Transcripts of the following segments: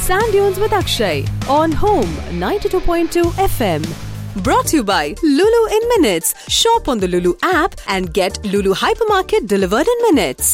Sand Dunes with Akshay on Home 92.2 FM. Brought to you by Lulu in Minutes. Shop on the Lulu app and get Lulu Hypermarket delivered in minutes.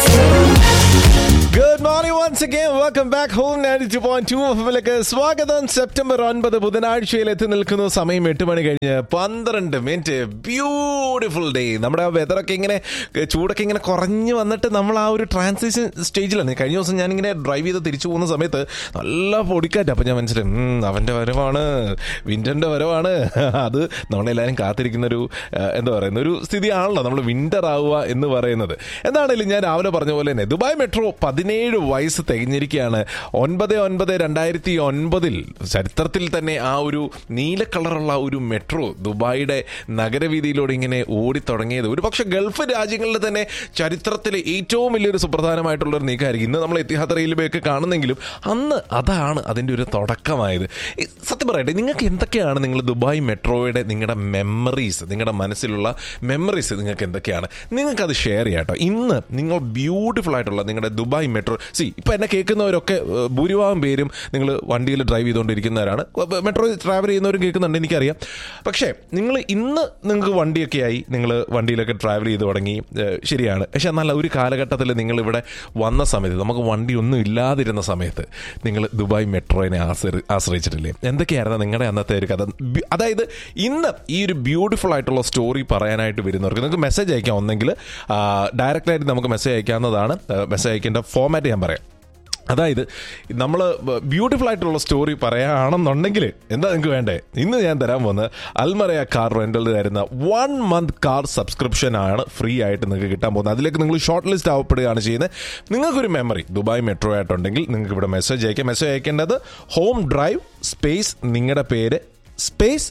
Good morning once again welcome back home ninety two point two എഫിലേക്ക് സ്വാഗതം September ഒൻപത് ബുധനാഴ്ചയിൽ എത്തി നിൽക്കുന്ന സമയം എട്ട് മണി കഴിഞ്ഞ് പന്ത്രണ്ട് minute beautiful day നമ്മുടെ ആ വെതറൊക്കെ ഇങ്ങനെ ചൂടൊക്കെ ഇങ്ങനെ കുറഞ്ഞു വന്നിട്ട് നമ്മൾ ആ ഒരു ട്രാൻസിഷൻ സ്റ്റേജിലാണ് കഴിഞ്ഞ ദിവസം ഞാനിങ്ങനെ ഡ്രൈവ് ചെയ്ത് തിരിച്ചു പോകുന്ന സമയത്ത് നല്ല പൊടിക്കാറ്റ് അപ്പം ഞാൻ മനസ്സിലായി "ഉം, അവൻ്റെ വരവാണ് വിൻ്ററിൻ്റെ വരവാണ് അത് നമ്മളെല്ലാവരും കാത്തിരിക്കുന്ന ഒരു ആ, എന്താ പറയുന്ന ഒരു സ്ഥിതിയാണല്ലോ നമ്മൾ വിൻ്റർ ആവുക എന്ന് പറയുന്നത് എന്താണെങ്കിലും ഞാൻ രാവിലെ പറഞ്ഞ പോലെ തന്നെ ദുബായ് മെട്രോ പതിനേഴ് വയസ്സ് തികഞ്ഞിരിക്കുകയാണ് ഒൻപത് ഒൻപത് രണ്ടായിരത്തി ഒൻപതിൽ ചരിത്രത്തിൽ തന്നെ ആ ഒരു നീല കളറുള്ള ഒരു മെട്രോ ദുബായിയുടെ നഗരവീതിയിലൂടെ ഇങ്ങനെ ഓടിത്തുടങ്ങിയത് ഒരു പക്ഷെ ഗൾഫ് രാജ്യങ്ങളിൽ തന്നെ ചരിത്രത്തിലെ ഏറ്റവും വലിയൊരു സുപ്രധാനമായിട്ടുള്ള ഒരു നീക്കമായിരിക്കും ഇന്ന് നമ്മൾ എത്തിഹാദ് റെയിൽവേയൊക്കെ കാണുന്നെങ്കിലും അന്ന് അതാണ് അതിൻ്റെ ഒരു തുടക്കമായത് ഈ സത്യം പറയട്ടെ നിങ്ങൾക്ക് എന്തൊക്കെയാണ് നിങ്ങൾ ദുബായ് മെട്രോയുടെ നിങ്ങളുടെ മെമ്മറീസ് നിങ്ങളുടെ മനസ്സിലുള്ള മെമ്മറീസ് നിങ്ങൾക്ക് എന്തൊക്കെയാണ് നിങ്ങൾക്കത് ഷെയർ ചെയ്യാം കേട്ടോ ഇന്ന് നിങ്ങൾ ബ്യൂട്ടിഫുൾ ആയിട്ടുള്ള നിങ്ങളുടെ ദുബായ് മെട്രോ സി ഇപ്പം എന്നെ കേൾക്കുന്നവരൊക്കെ ഏഹ്, ഭൂരിഭാഗം പേരും നിങ്ങൾ വണ്ടിയിൽ ഡ്രൈവ് ചെയ്തുകൊണ്ടിരിക്കുന്നവരാണ് മെട്രോ ട്രാവൽ ചെയ്യുന്നവരും കേൾക്കുന്നുണ്ട് എനിക്കറിയാം പക്ഷേ നിങ്ങൾ ഇന്ന് നിങ്ങൾക്ക് വണ്ടിയൊക്കെ ആയി നിങ്ങൾ വണ്ടിയിലൊക്കെ ട്രാവൽ ചെയ്ത് തുടങ്ങി ഏഹ്, ശരിയാണ് പക്ഷെ എന്നാൽ ഒരു കാലഘട്ടത്തിൽ നിങ്ങൾ ഇവിടെ വന്ന സമയത്ത് നമുക്ക് വണ്ടിയൊന്നും ഇല്ലാതിരുന്ന സമയത്ത് നിങ്ങൾ ദുബായ് മെട്രോയിനെ ആശ്ര ആശ്രയിച്ചിട്ടില്ലേ എന്തൊക്കെയായിരുന്നു നിങ്ങളുടെ അന്നത്തെ ഒരു കഥ ബി- അതായത് ഇന്ന് ഈ ഒരു ബ്യൂട്ടിഫുൾ ആയിട്ടുള്ള സ്റ്റോറി പറയാനായിട്ട് വരുന്നവർക്ക് നിങ്ങൾക്ക് മെസ്സേജ് അയക്കാം ഒന്നെങ്കിൽ ഡയറക്റ്റായിട്ട് നമുക്ക് മെസ്സേജ് അയക്കാവുന്നതാണ് മെസ്സേജ് അയക്കേണ്ട ഫോമാറ്റ് ഞാൻ പറയാം അതായത് നമ്മൾ ബ്യൂട്ടിഫുൾ ആയിട്ടുള്ള സ്റ്റോറി പറയുകയാണെന്നുണ്ടെങ്കിൽ എന്താ നിങ്ങൾക്ക് വേണ്ടേ ഇന്ന് ഞാൻ തരാൻ പോകുന്നത് അൽമറയ കാർ റെന്റൽ തരുന്ന വൺ മന്ത് കാർ സബ്സ്ക്രിപ്ഷൻ ആണ് ഫ്രീ ആയിട്ട് നിങ്ങൾക്ക് കിട്ടാൻ പോകുന്നത് അതിലേക്ക് നിങ്ങൾ ഷോർട്ട് ലിസ്റ്റ് ആവപ്പെടുകയാണ് ചെയ്യുന്നത് നിങ്ങൾക്കൊരു മെമ്മറി ദുബായ് മെട്രോ ആയിട്ടുണ്ടെങ്കിൽ നിങ്ങൾക്ക് ഇവിടെ മെസ്സേജ് അയക്കാം മെസ്സേജ് അയക്കേണ്ടത് ഹോം ഡ്രൈവ് സ്പേസ് നിങ്ങളുടെ പേര് സ്പേസ്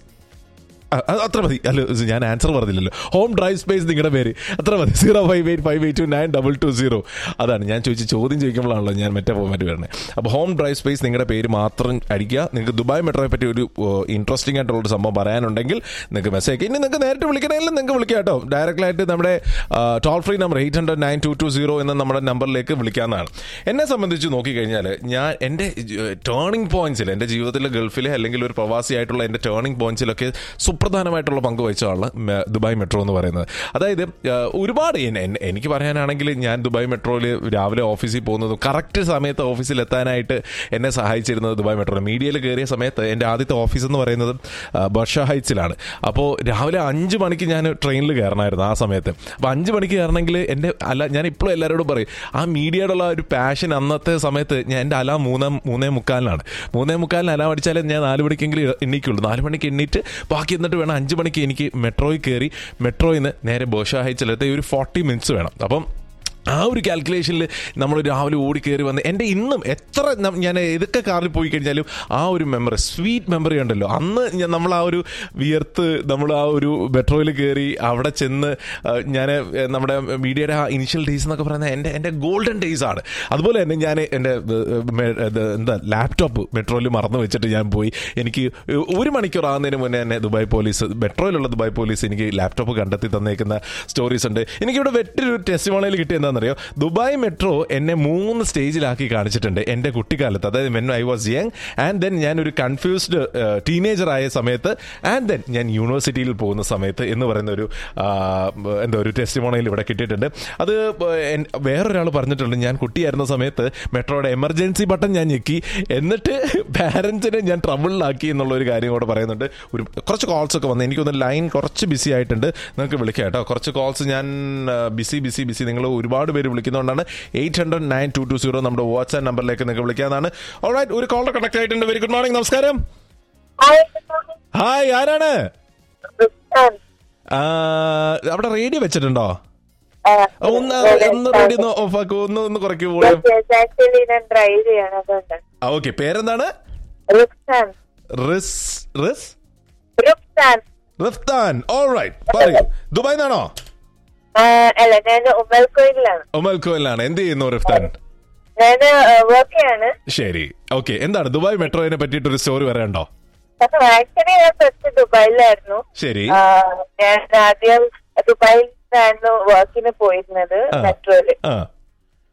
അ- അ- അത്ര മതി അല്ല ഇത് ഞാൻ ആൻസർ പറഞ്ഞില്ലല്ലോ ഹോം ഡ്രൈവ് സ്പേസ് നിങ്ങളുടെ പേര് അത്ര മതി zero five eight five eight two nine double two zero അതാണ് ഞാൻ ചോദിച്ച ചോദ്യം ചോദിക്കുമ്പോഴാണല്ലോ ഞാൻ മറ്റേ ഫോമാറ്റ് വരുന്നത് അപ്പോൾ ഹോം ഡ്രൈവ് സ്പേസ് നിങ്ങളുടെ പേര് മാത്രം അടിക്കുക നിങ്ങൾക്ക് ദുബായ് മെട്രോയെ പറ്റി ഒരു ഇൻട്രസ്റ്റിംഗ് ആയിട്ടുള്ള ഒരു സംഭവം പറയാനുണ്ടെങ്കിൽ നിങ്ങൾക്ക് മെസ്സേജ് അയക്കുക ഇനി നിങ്ങൾക്ക് നേരിട്ട് വിളിക്കണമെങ്കിലും നിങ്ങൾക്ക് വിളിക്കാം കേട്ടോ ഡയറക്റ്റായിട്ട് നമ്മുടെ toll free number eight hundred nine two two zero എന്ന നമ്മുടെ നമ്പറിലേക്ക് വിളിക്കാവുന്നതാണ് എന്നെ സംബന്ധിച്ച് നോക്കിക്കഴിഞ്ഞാൽ ഞാൻ എൻ്റെ ടേണിംഗ് പോയിന്റ്സിൽ എൻ്റെ ജീവിതത്തിലെ ഗൾഫിലെ അല്ലെങ്കിൽ ഒരു പ്രവാസിയായിട്ടുള്ള എൻ്റെ ടേണിംഗ് പോയിന്റ്സിലൊക്കെ സുപ്രധാനമായിട്ടുള്ള പങ്ക് വഹിച്ചതാണ് മെ- ദുബായ് മെട്രോ എന്ന് പറയുന്നത് അതായത് ആ, ഒരുപാട് എൻ- എൻ- എനിക്ക് പറയാനാണെങ്കിൽ ഞാൻ ദുബായ് മെട്രോയിൽ രാവിലെ ഓഫീസിൽ പോകുന്നതും കറക്റ്റ് സമയത്ത് ഓഫീസിൽ എത്താനായിട്ട് എന്നെ സഹായിച്ചിരുന്നത് ദുബായ് മെട്രോ മീഡിയയിൽ കയറിയ സമയത്ത് എൻ്റെ ആദ്യത്തെ ഓഫീസ് എന്ന് പറയുന്നത് ആ, ബർഷ ഹൈറ്റ്സിലാണ് അപ്പോൾ രാവിലെ അഞ്ച് മണിക്ക് ഞാൻ ട്രെയിനിൽ കയറണമായിരുന്നു ആ സമയത്ത് അപ്പോൾ അഞ്ച് മണിക്ക് കയറണമെങ്കിൽ എൻ്റെ അല്ല ഞാൻ ഇപ്പോഴും എല്ലാവരോടും പറയും ആ മീഡിയയോടുള്ള ഒരു പാഷൻ അന്നത്തെ സമയത്ത് ഞാൻ എൻ്റെ അലാം മൂന്നേ മൂന്നേ മുക്കാലിനാണ് മൂന്നേ മുക്കാലിന് അലാം അടിച്ചാലേ ഞാൻ നാല് മണിക്കെങ്കിലും എണ്ണിക്കുള്ളൂ നാല് മണിക്ക് എണ്ണീറ്റ് ബാക്കി എന്നിട്ട് വേണം അഞ്ച് മണിക്ക് എനിക്ക് മെട്രോയിൽ കയറി മെട്രോയിൽ നിന്ന് നേരെ ബോഷ ഹൈച്ചിലെത്തി ഒരു ഫോർട്ടി മിനിറ്റ്സ് വേണം അപ്പം ആ ഒരു കാൽക്കുലേഷനിൽ നമ്മൾ രാവിലെ ഓടി കയറി വന്ന് എൻ്റെ ഇന്നും എത്ര നം- ഞാൻ ഏതൊക്കെ കാറിൽ പോയി കഴിഞ്ഞാലും ആ ഒരു മെമ്മറി സ്വീറ്റ് മെമ്മറി ഉണ്ടല്ലോ അന്ന് ഞാൻ- നമ്മൾ ആ ഒരു വിയർത്ത് നമ്മൾ ആ ഒരു മെട്രോയിൽ കയറി അവിടെ ചെന്ന് ഞാൻ നമ്മുടെ മീഡിയയുടെ ആ ഇനിഷ്യൽ ഡേയ്സ് എന്നൊക്കെ പറയുന്നത് എൻ്റെ എൻ്റെ ഗോൾഡൻ ഡേയ്സ് ആണ് അതുപോലെ തന്നെ ഞാൻ എൻ്റെ ഏഹ്, മെ- ഇത് എന്താ ലാപ്ടോപ്പ് മെട്രോയിൽ മറന്നു വെച്ചിട്ട് ഞാൻ പോയി എനിക്ക് ഒരു മണിക്കൂർ ആകുന്നതിന് മുന്നേ തന്നെ ദുബായ് പോലീസ് മെട്രോയിലുള്ള ദുബായ് പോലീസ് എനിക്ക് ലാപ്ടോപ്പ് കണ്ടെത്തി തന്നേക്കുന്ന സ്റ്റോറീസ് ഉണ്ട് എനിക്കിവിടെ വെറ്റൊരു ടെസ്റ്റിമോണിയിൽ കിട്ടിയ എന്താണെന്നറിയോ ദുബായ് മെട്രോ എന്നെ മൂന്ന് സ്റ്റേജിലാക്കി കാണിച്ചിട്ടുണ്ട് എൻ്റെ കുട്ടിക്കാലത്ത് അതായത് when I was young and then ഞാൻ ഒരു കൺഫ്യൂസ്ഡ് ടീനേജർ ആയ സമയത്ത് ആൻഡ് ദെൻ ഞാൻ യൂണിവേഴ്സിറ്റിയിൽ പോകുന്ന സമയത്ത് എന്ന് പറയുന്ന ഒരു ആ, എന്താ ഒരു ടെസ്റ്റിമോണിയിൽ ഇവിടെ കിട്ടിയിട്ടുണ്ട് അത് എൻ- വേറൊരാൾ പറഞ്ഞിട്ടുണ്ട് ഞാൻ കുട്ടിയായിരുന്ന സമയത്ത് മെട്രോയുടെ എമർജൻസി ബട്ടൺ ഞാൻ ഞെക്കി എന്നിട്ട് പാരൻസിനെ ഞാൻ ട്രബിളിലാക്കി എന്നുള്ള ഒരു കാര്യം കൂടെ പറയുന്നുണ്ട് ഒരു കുറച്ച് കോൾസ് ഒക്കെ വന്നു എനിക്കൊന്ന് ലൈൻ കുറച്ച് ബിസി ആയിട്ടുണ്ട് നിങ്ങൾക്ക് വിളിക്കാം കേട്ടോ കുറച്ച് കോൾസ് ഞാൻ ബിസി ബിസി ബിസി നിങ്ങൾ ഒരുപാട് പേര് വിളിക്കുന്നതുകൊണ്ടാണ് eight hundred nine two two zero നമ്മുടെ വാട്സ്ആപ്പ് നമ്പറിലേക്ക് നിങ്ങൾക്ക് വിളിക്കാവുന്നതാണ് ഓൾറൈറ്റ് ഒരു കോളർ കണക്ട് ആയിട്ടുണ്ട് വെരി ഗുഡ് മോർണിംഗ് നമസ്കാരം ഹായ് ഗുഡ് മോർണിംഗ് ഹായ് ആരാണ് റിസ്വാൻ. ആ, അവിടെ റേഡിയോ വെച്ചിട്ടുണ്ടോ ആ, ഒന്ന് ഇവിടെ ഒന്ന് റേഡിയോ ഒന്ന് ഓഫ് ആക്കൂ ഒന്ന് ഒന്ന് കുറയ്ക്കൂ Yes, yes, actually ഞാൻ ഡ്രൈവ് ചെയ്യാണ് അതുകൊണ്ട് ഓക്കെ പേരെന്താണ് റിക്സാൻ റിസ് റിസ് റിക്സാൻ റിഫ്താൻ ഓൾറൈറ്റ് പറയൂ ദുബായ് നിന്നാണോ ആ, അല്ല ഞാൻ ഉമ്മൽക്കോയിലാണ് ഒമൽ കോയിലാണ് എന്ത് ചെയ്യുന്നു റിഫ്താൻ ഞാൻ വർക്ക് ചെയ്യാണ് ശരി ഓക്കെ എന്താണ് ദുബായ് മെട്രോയിനെ പറ്റിയിട്ട് ഒരു സ്റ്റോറി പറയണ്ടോ ആക്ച്വലി ഞാൻ ഫസ്റ്റ് ദുബായിലായിരുന്നു ശരി ആ, ഞാൻ ആദ്യം ദുബായിലായിരുന്നു വർക്കിന് പോയിരുന്നത് ആ. മെട്രോയില് ആ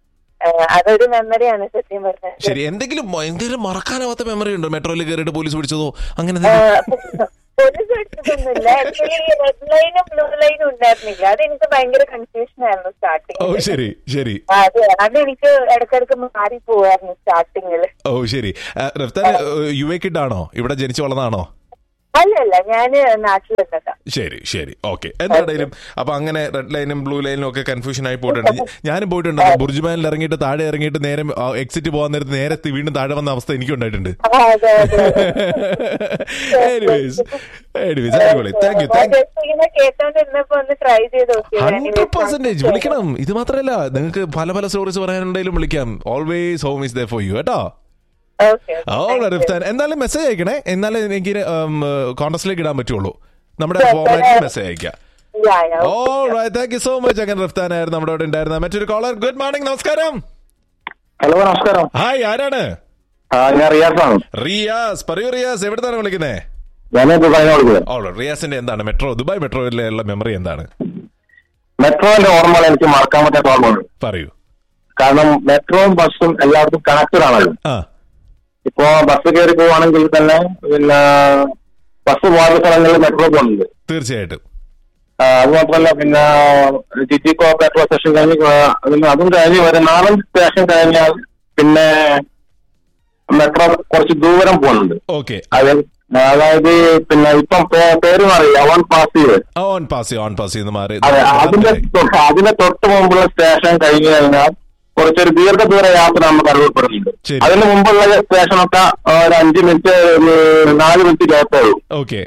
അതൊരു മെമ്മറിയാണ് സത്യം പറഞ്ഞത് ശരി എന്തെങ്കിലും എന്തെങ്കിലും മറക്കാനാവാത്ത മെമ്മറി ഉണ്ടോ മെട്രോയിൽ കയറിയിട്ട് പോലീസ് പിടിച്ചതോ അങ്ങനെ എന്തെങ്കിലും? പോലീസ് എടുത്തിട്ടൊന്നുമില്ല ആക്ച്വലി റെഡ് ലൈനും ബ്ലൂ ലൈനും ഉണ്ടായിരുന്നില്ല അത് എനിക്ക് ഭയങ്കര കൺഫ്യൂഷൻ ആയിരുന്നു ഓ സ്റ്റാർട്ടിങ്ങിൽ ശരി ശരി അതെ അത് എനിക്ക് ഇടക്കിടക്ക് മാറി പോവായിരുന്നു സ്റ്റാർട്ടിങ്ങില് ഓ ശരി ആ, റഫ്താൻ യു എ കിഡ് ആണോ ഇവിടെ ജനിച്ചു വളർന്നതാണോ അല്ലല്ല ഞാന് നാട്ടിലുണ്ടല്ലോ ശരി ശരി ഓക്കെ എന്താണേലും അപ്പൊ അങ്ങനെ റെഡ് ലൈനും ബ്ലൂ ലൈനും ഒക്കെ കൺഫ്യൂഷൻ ആയി പോയിട്ടുണ്ട് ഞാനും പോയിട്ടുണ്ട് ബുർജുമാനിൽ ഇറങ്ങിയിട്ട് താഴെ ഇറങ്ങിയിട്ട് നേരെ എക്സിറ്റ് പോകാൻ നേരത്ത് നേരെ വീണ്ടും താഴെ വന്ന അവസ്ഥ എനിക്ക് ഉണ്ടായിട്ടുണ്ട് ആ, അതെ അതെ എനിവേസ് എനിവേസ് അടിപൊളി താങ്ക് യു താങ്ക് Just ഇങ്ങനെ കേട്ടോണ്ടിരുന്നപ്പോ ഒന്ന് ട്രൈ ചെയ്ത് ഹൺഡ്രഡ് പെർസെന്റേജ് വിളിക്കണം ഇത് മാത്രമല്ല നിങ്ങൾക്ക് പല പല സ്റ്റോറീസ് പറയാനുണ്ടെങ്കിലും വിളിക്കാം always home is there for you കേട്ടോ ഓക്കെ ഓ റിഫ്താൻ എന്നാലും മെസ്സേജ് അയക്കണേ എന്നാലും എനിക്ക് കോൺടസ്റ്റിലേക്ക് ഇടാൻ പറ്റുള്ളൂ നമ്മുടെ ഫോർമാറ്റിൽ മെസ്സേജ് അയക്കാം ഓ താങ്ക് യു സോ മച്ച് അങ്ങനെ റിഫ്താൻ ആയിരുന്നു നമ്മുടെ അവിടെ ഉണ്ടായിരുന്ന മറ്റൊരു കോളർ ഗുഡ് മോർണിംഗ് നമസ്കാരം ഹലോ നമസ്കാരം ഹായ് ആരാണ് ആ ഞാൻ റിയാസാണ് റിയാസ് പറയൂ റിയാസ് എവിടുന്നാണ് വിളിക്കുന്നത് ഞാൻ ദുബായിനെ വിളിക്കുന്നത് ഓ റിയാസിന്റെ എന്താണ് മെട്രോ ദുബായ് മെട്രോയിലുള്ള മെമ്മറി എന്താണ് മെട്രോന്റെ ഓർമ്മകൾ എനിക്ക് മറക്കാൻ പറ്റാത്ത ഓർമ്മകൾ പറയൂ കാരണം മെട്രോയും ബസ്സും എല്ലാവർക്കും കണക്റ്റഡ് ആണല്ലോ ആ ഇപ്പോ ബസ് കയറി പോവാണെങ്കിൽ തന്നെ പിന്നെ ബസ് പോകാത്ത സ്ഥലങ്ങളിൽ മെട്രോ പോകുന്നുണ്ട് തീർച്ചയായിട്ടും ആ, അത് മാത്രമല്ല പിന്നെ ജിറ്റിക്കോ പെട്രോൾ സ്റ്റേഷൻ കഴിഞ്ഞ് ആ, പിന്നെ അതും കഴിഞ്ഞ് ഒരു നാലഞ്ച് സ്റ്റേഷൻ കഴിഞ്ഞാൽ പിന്നെ മെട്രോ കുറച്ച് ദൂരം പോകുന്നുണ്ട് ഓക്കെ അത് അതായത് പിന്നെ ഇപ്പം പേ- പേര് മാറി അവൻ പാസ് ചെയ്ത് ഓൺ പാസ് ഓൺ പാസ് ചെയ്യുന്ന മാറി അതെ അതിന്റെ തൊ- അതിന്റെ തൊട്ട് മുമ്പുള്ള സ്റ്റേഷൻ കഴിഞ്ഞു കഴിഞ്ഞാൽ കുറച്ചൊരു ദീർഘദൂര യാത്ര നമുക്ക് അനുഭവപ്പെടുന്നുണ്ട് ശരി. അതിന് മുമ്പുള്ള സ്റ്റേഷനൊക്കെ ഒരു അഞ്ച് മിനിറ്റ് ഒരു നാല് മിനിറ്റ് ഗ്യാപ്പേ ഉള്ളൂ ഓക്കെ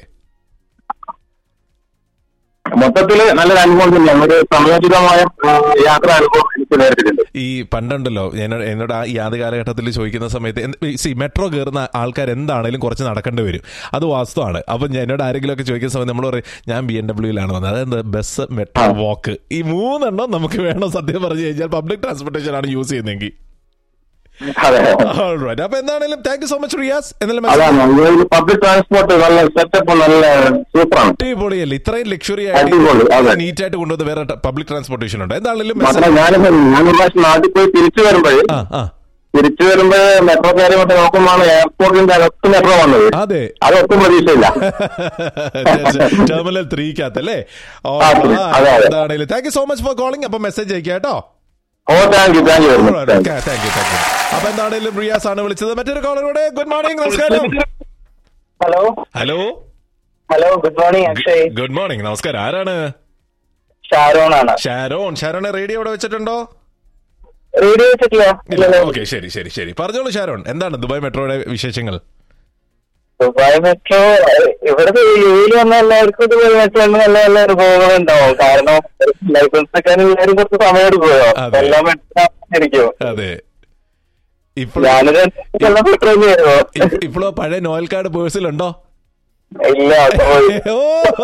മൊത്തത്തില് നല്ലൊരു അനുഭവം തന്നെയാണ് ഒരു സമയോചിതമായ ആ, യാത്രാ അനുഭവം എനിക്ക് നേരിട്ടിട്ടുണ്ട് ഈ പണ്ടുണ്ടല്ലോ എന്നോട് എന്നോട് ആ ഈ ആദ്യ കാലഘട്ടത്തിൽ ചോദിക്കുന്ന സമയത്ത് സി മെട്രോ കയറുന്ന ആൾക്കാർ എന്താണേലും കുറച്ച് നടക്കേണ്ടി വരും അത് വാസ്തവമാണ് അപ്പൊ ഞാൻ എന്നോട് ആരെങ്കിലും ഒക്കെ ചോദിക്കുന്ന സമയത്ത് നമ്മൾ പറയും ഞാൻ ബി എം ഡബ്ല്യൂയിലാണ് വന്നത് അതായത് ബസ് മെട്രോ വാക്ക് ഈ മൂന്നെണ്ണം നമുക്ക് വേണം സത്യം പറഞ്ഞു കഴിഞ്ഞാൽ പബ്ലിക് ട്രാൻസ്പോർട്ടേഷൻ ആണ് യൂസ് ചെയ്യുന്നതെങ്കിൽ അതെ Alright. അപ്പൊ എന്താണേലും thank you so much Riyas എന്നാലും message അതാണ് പബ്ലിക് ട്രാൻസ്പോർട്ട് നല്ല സെറ്റപ്പ് നല്ല സൂപ്പറാണ് അടിപൊളിയല്ലേ ഇത്രയും ലക്ഷറി അടിപൊളി, ആയിട്ട് അതെ. നീറ്റ് ആയിട്ട് കൊണ്ടുവന്ന വേറെ പബ്ലിക് ട്രാൻസ്പോർട്ടേഷൻ ഉണ്ട് എന്താണെങ്കിലും മാത്രമല്ല ഞാൻ ഞാൻ ഒരു പ്രാവശ്യം നാട്ടിൽ പോയി തിരിച്ചു വരുമ്പോഴേ ആ ആ തിരിച്ചു വരുമ്പോ മെട്രോ കയറി മറ്റേ നോക്കുമ്പോഴാണ് എയർപോർട്ടിന്റെ അകത്ത് മെട്രോ വന്നത് അതെ അതൊട്ടും പ്രതീക്ഷയില്ല ടെർമിനൽ ത്രീക്കകത്തല്ലേ ഓ, ആ, അതെ, ആ, അതെ. എന്താണേലും thank you so much for calling അപ്പൊ മെസ്സേജ് അയക്കാം കേട്ടോ ഓ thank you thank you very much thank you thank you അപ്പൊ എന്താണേലും റിയാസ് ആണ് വിളിച്ചത് മറ്റൊരു കോളറൂടെ ഗുഡ് മോർണിംഗ് നമസ്കാരം hello hello hello good morning Akshay good morning നമസ്കാരം ആരാണ് ഷാരോൺ ആണ് ഷാരോൺ ഷാരോണെ റേഡിയോ ഇവിടെ വെച്ചിട്ടുണ്ടോ റേഡിയോ വെച്ചിട്ടില്ല ഇല്ലല്ലോ ഓക്കെ ശരി ശരി ശരി പറഞ്ഞോളൂ ഷാരോൺ എന്താണ് ദുബായ് മെട്രോയുടെ വിശേഷങ്ങൾ ദുബായ് മെട്രോ ഇവിടുത്തെ യുയിൽ വന്ന എല്ലാവർക്കും ദുബായ് മെട്രോ നല്ല നല്ല അനുഭവങ്ങൾ ഉണ്ടാവും കാരണം ലൈസൻസ് ഒക്കെ എല്ലാവരും കുറച്ച് സമയം എടുക്കുമല്ലോ അതെ. എല്ലാം മെട്രോ ആയിരിക്കും അതെ ഇപ്പോൾ ഞാനൊരു എല്ലാം മെട്രോ ചെയ്യുമോ ഇപ്പോഴോ പഴയ നോയൽ കാർഡ് പേഴ്സിലുണ്ടോ ഇല്ല പോയി. ഓ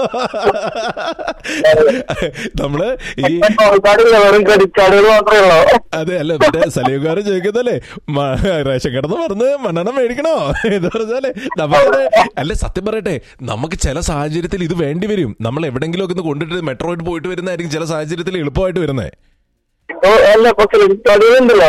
നമ്മള് ഈ കാർഡില്ല വെറും ക്രെഡിറ്റ് കാർഡുകൾ മാത്രമേ ഉള്ളൂ അതെ അല്ല മറ്റേ സലീംകാരൻ ചോദിക്കുന്നല്ലേ മ- റേഷൻ കിടന്ന് പറഞ്ഞ് മണ്ണെണ്ണം മേടിക്കണോ എന്ന് പറഞ്ഞാലേ നമുക്ക് അല്ല സത്യം പറയട്ടെ നമുക്ക് ചില സാഹചര്യത്തിൽ ഇത് വേണ്ടി വരും നമ്മൾ എവിടെങ്കിലും ഒക്കെ ഒന്ന് കൊണ്ടിട്ട് മെട്രോയിട്ട് പോയിട്ട് വരുന്നതായിരിക്കും ചില സാഹചര്യത്തിൽ എളുപ്പമായിട്ട് വരുന്നത് ഓ, അല്ല ഇപ്പൊ ക്രെഡിറ്റ് കാർഡുകൾ ഉണ്ടല്ലോ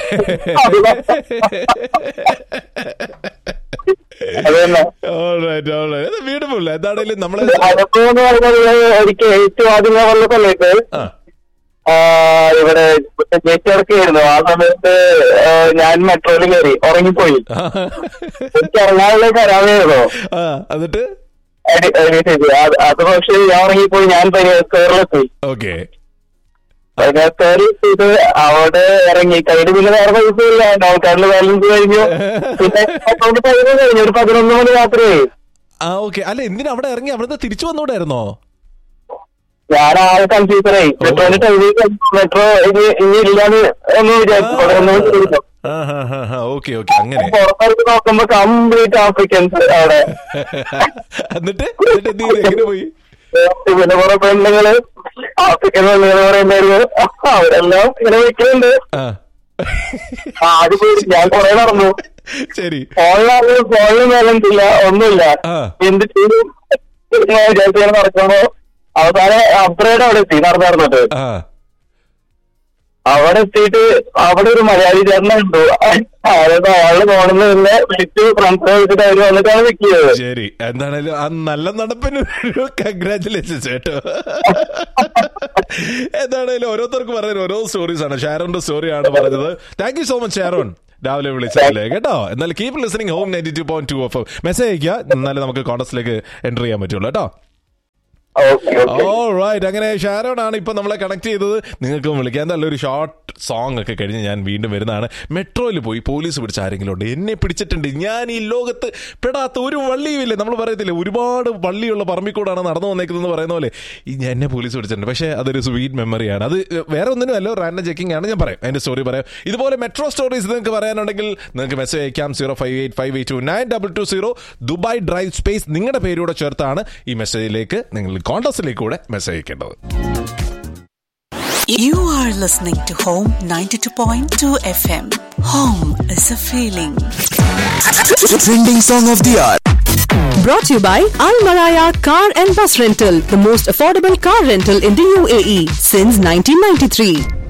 അത് തന്നെ ബ്യൂട്ടിഫുൾ എന്താണേലും നമ്മള് അനുഭവം എന്ന് പറഞ്ഞാൽ എനിക്ക് ഏറ്റവും ആദ്യം ഞാൻ വന്ന സമയത്ത് ആ ആ, ഇവിടെ നെറ്റ്വർക്ക് ആയിരുന്നു ആ സമയത്ത് ആ, ഞാൻ മെട്രോയിൽ കയറി ഉറങ്ങിപ്പോയി എനിക്ക് ഇറങ്ങാനുള്ള കരാമെയായിരുന്നു ആ എന്നിട്ട് അടി- അടി ശരി. അത് അത് പക്ഷേ ഞാൻ ഉറങ്ങിപ്പോയി ഞാൻ പരിഹാരത്തിലെത്തി ഓക്കെ പരിഹാരത്തിൽ ഇത് അവിടെ ഇറങ്ങി കയ്യിൽ പിന്നെ വേറെ പൈസ ഇല്ല നോക്കാറിൽ ബാലൻസ് കഴിഞ്ഞു പിന്നെ അക്കൗണ്ട് പൈസ കഴിഞ്ഞു ഒരു പതിനൊന്ന് മണി രാത്രിയായി ആ ഓക്കെ അല്ല എന്തിനാ അവിടെ ഇറങ്ങി അവിടുന്ന് തിരിച്ചു വന്നൂടായിരുന്നോ ഞാൻ ആകെ കൺഫ്യൂസറായി മെട്രോന്റെ ടൈമിൽ മെട്രോ ഇനി ഇനി ഇല്ലാന്ന് എന്ന് വിചാരിച്ചു പതിനൊന്ന് മണി കഴിഞ്ഞു. ഓക്കെ ഓക്കെ അങ്ങനെ പുറത്തേക്ക് നോക്കുമ്പോ കംപ്ലീറ്റ് ആഫ്രിക്കൻസ് അവിടെ എന്നിട്ട് എന്നിട്ട് എന്ത് ചെയ്തു എങ്ങനെ പോയി പിന്നെ കുറെ പെണ്ണുങ്ങള് ആഫ്രിക്കൻ പെണ്ണുങ്ങൾ പറയുന്നായിരുന്നു അവരെല്ലാം ഇങ്ങനെ വെക്കുന്നുണ്ട് ആ ആദ്യം പോയി ഞാൻ കുറെ നടന്നു ശരി ഫോണിലാണ് ഫോണിൽ ബാലൻസ് ഇല്ല ഒന്നുമില്ല ആ. എന്ത് ചെയ്തു ഞാൻ വിചാരിച്ചു ഇങ്ങനെ നടക്കുമ്പോ അവസാനം അപ്ഗ്രേഡ് അവിടെ എത്തി നടന്നു നടന്നിട്ട് ആ അവിടെ എത്തിയിട്ട് അവിടെ ഒരു മലയാളി ചേട്ടനെ കണ്ടു അതായത് അയാള് ഫോണിൽ നിന്ന് വിളിച്ചു ഫ്രണ്ട്സിനെ വിളിച്ചിട്ട് അവര് വന്നിട്ടാണ് പിക്ക് ചെയ്തത് ശരി എന്താണേലും ആ നല്ല നടപ്പിന് ഒരു കൺഗ്രാറ്റുലേഷൻസ് കേട്ടോ എന്താണേലും ഓരോരുത്തർക്ക് പറയുന്ന ഓരോ സ്റ്റോറീസ് ആണ് ഷാരോന്റെ സ്റ്റോറിയാണ് പറഞ്ഞത് thank you so much Sharon രാവിലെ വിളിച്ചല്ലേ കേട്ടോ എന്നാൽ keep listening home ninety two point two F message അയക്കുക എന്നാലേ നമുക്ക് കോൺടസ്റ്റിലേക്ക് എൻ്റർ ചെയ്യാൻ പറ്റുള്ളൂ കേട്ടോ ഓക്കെ ഓക്കെ റൈറ്റ് അങ്ങനെ ഷാരോൺ ആണ് ഇപ്പൊ നമ്മളെ കണക്ട് ചെയ്തത് നിങ്ങൾക്ക് വിളിക്കാൻ എന്തായാലും ഒരു ഷോർട്ട് സോങ് ഒക്കെ കഴിഞ്ഞ് ഞാൻ വീണ്ടും വരുന്നതാണ് മെട്രോയിൽ പോയി പോലീസ് പിടിച്ച ആരെങ്കിലും ഉണ്ട് എന്നെ പിടിച്ചിട്ടുണ്ട് ഞാൻ ഈ ലോകത്ത് പെടാത്ത ഒരു വള്ളിയുമില്ല നമ്മൾ പറയത്തില്ലേ ഒരുപാട് വള്ളിയുള്ള പറമ്പിക്കൂടാണ് നടന്നു വന്നേക്കുന്നതെന്ന് പറയുന്ന പോലെ ഈ ഞാൻ എന്നെ പോലീസ് പിടിച്ചിട്ടുണ്ട് പക്ഷേ അതൊരു സ്വീറ്റ് മെമ്മറിയാണ് അത് വേറെ ഒന്നിനും അല്ല റാൻഡം ചെക്കിംഗ് ആണ് ഞാൻ പറയാം അതിന്റെ സ്റ്റോറി പറയാം ഇതുപോലെ മെട്രോ സ്റ്റോറീസ് നിങ്ങൾക്ക് പറയാനുണ്ടെങ്കിൽ നിങ്ങൾക്ക് മെസ്സേജ് അയക്കാം zero five eight five eight two nine double two zero Dubai drive space നിങ്ങളുടെ പേരൂടെ ചേർത്താണ് ഈ മെസ്സേജിലേക്ക് നിങ്ങൾ കോൺടസ്റ്റിലേക്ക് കൂടെ മെസ്സേജ് അയക്കേണ്ടത് You are listening to Home 92.2 FM. Home is a feeling. Trending song of the hour. Brought to you by Al Maraya Car and Bus Rental, the most affordable car rental in the UAE since 1993.